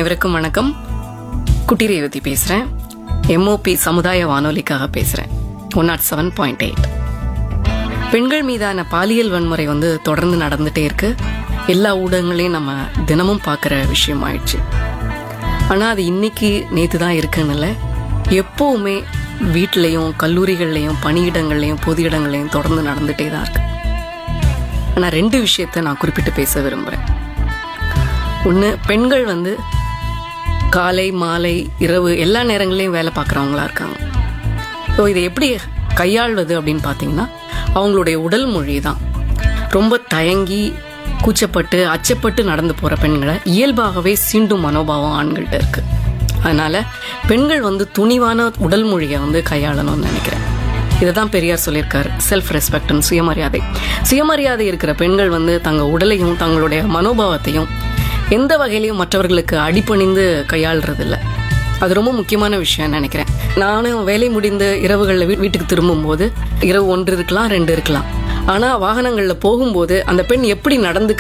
அனைவருக்கும் வணக்கம் குட்டி ரேவதி பேசுறேன் எம்ஓபி சமுதாய வானொலிக்காக பேசுறேன் one nought seven point eight பெண்கள் மீதான பாலியல் வன்முறை வந்து தொடர்ந்து நடந்துட்டே இருக்கு எல்லா ஊடகங்களையும் நம்ம தினமும் பார்க்குற விஷயம் ஆயிடுச்சு ஆனால் அது இன்னைக்கு நேற்று தான் இருக்குன்னு இல்லை எப்போவுமே வீட்லேயும் கல்லூரிகள்லையும் பணியிடங்கள்லையும் பொது இடங்கள்லையும் தொடர்ந்து நடந்துட்டே தான் இருக்கு ஆனால் ரெண்டு விஷயத்தை நான் குறிப்பிட்டு பேச விரும்புகிறேன் ஒன்று பெண்கள் வந்து காலை மாலை இரவு எல்லா நேரங்களையும் வேலை பார்க்குறவங்களா இருக்காங்க ஸோ இதை எப்படி கையாள்வது அப்படின்னு பார்த்தீங்கன்னா அவங்களுடைய உடல் மொழி தான் ரொம்ப தயங்கி கூச்சப்பட்டு அச்சப்பட்டு நடந்து போகிற பெண்களை இயல்பாகவே சீண்டும் மனோபாவம் ஆண்கள்கிட்ட இருக்கு அதனால பெண்கள் வந்து துணிவான உடல் மொழியை வந்து கையாளணும்னு நினைக்கிறேன் இதை தான் பெரியார் சொல்லியிருக்காரு செல்ஃப் ரெஸ்பெக்ட்னு சுயமரியாதை சுயமரியாதை இருக்கிற பெண்கள் வந்து தங்க உடலையும் தங்களுடைய மனோபாவத்தையும் எந்த வகையிலையும் மற்றவர்களுக்கு அடிபணிந்து கையாளுறது இல்ல அது ரொம்ப முக்கியமான விஷயம் நினைக்கிறேன் நானும் வேலை முடிந்து இரவுகளில் வீட்டுக்கு திரும்பும்போது இரவு ஒன்று இருக்கலாம் ரெண்டு இருக்கலாம் ஆனால் வாகனங்களில் போகும்போது அந்த பெண் எப்படி நடந்து